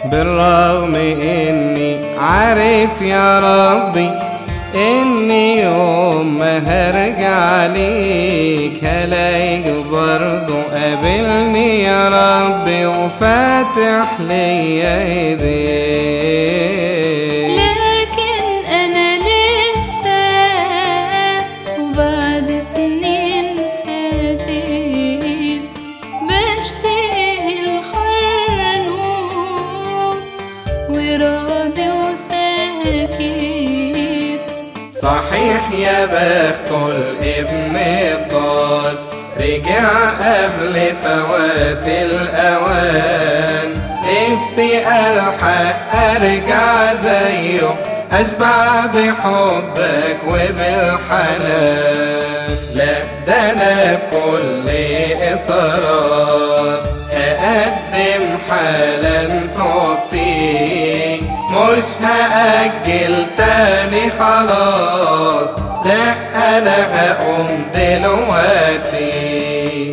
بالرغم اني عارف يا ربي اني يوم ما هرجع ليك هلاقيك برضو قابلني يا ربي وفاتح ليا ايديك لكن أنا لسه وبعد سنين فاتت بشتهي الخرنوق وراضي وساكت صحيح يا بخت الابن الضال رجع قبل فوات الأوان نفسي ألحق أرجع زيه أشبع بحبك وبالحنان لا ده أنا بكل إصرار هقدم حالا توبتي مش هأجل تاني خلاص لا أنا هقوم دلوقتي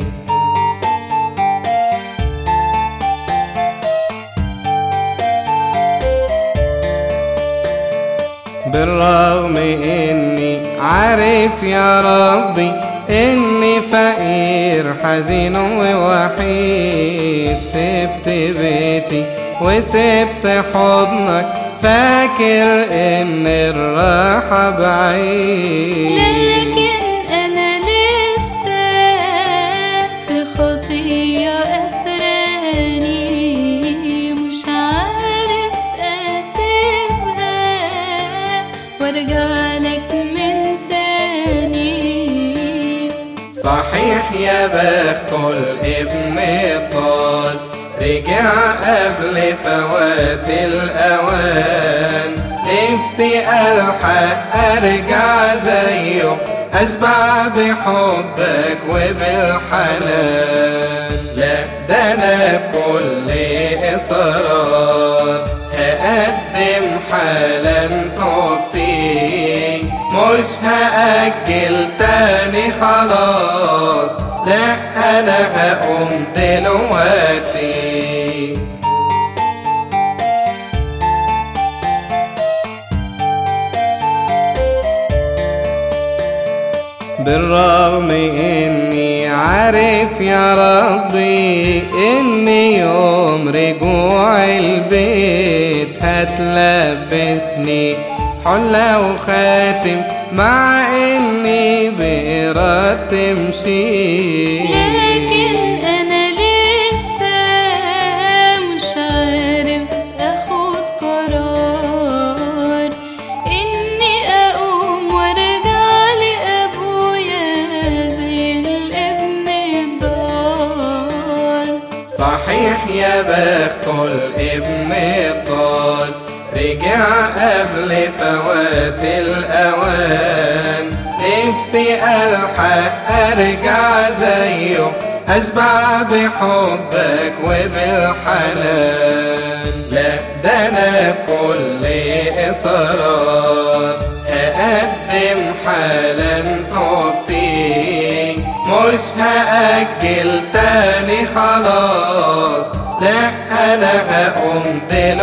بالرغم اني عارف يا ربي اني فقير حزين ووحيد سبت بيتي وسبت حضنك فاكر ان الراحة بعيد لكن أنا لسه في خطية أسراني مش عارف أسيبها وأرجع لك من تاني صحيح يا بخت الابن الضال رجع قبل فوات الأوان نفسي ألحق أرجع زيه أشبع بحبك وبالحنان لا ده أنا بكل إصرار هقدم حالا توبتي مش هأجل تاني خلاص لا أنا هقوم دلوقتي بالرغم اني عارف يا ربي اني يوم رجوع البيت هتلبسني حلة وخاتم مع اني بإرادتي مشيت لكن أنا لسه مش عارف أخد قرار إني أقوم وأرجع لأبويا زي الابن الضال صحيح يا بخت الابن الضال رجع قبل فوات الأوان نفسي ألحق أرجع زيه أشبع بحبك وبالحنان لا ده أنا بكل إصرار هقدم حالا توبتي مش هأجل تاني خلاص لا أنا هقوم دلوقتي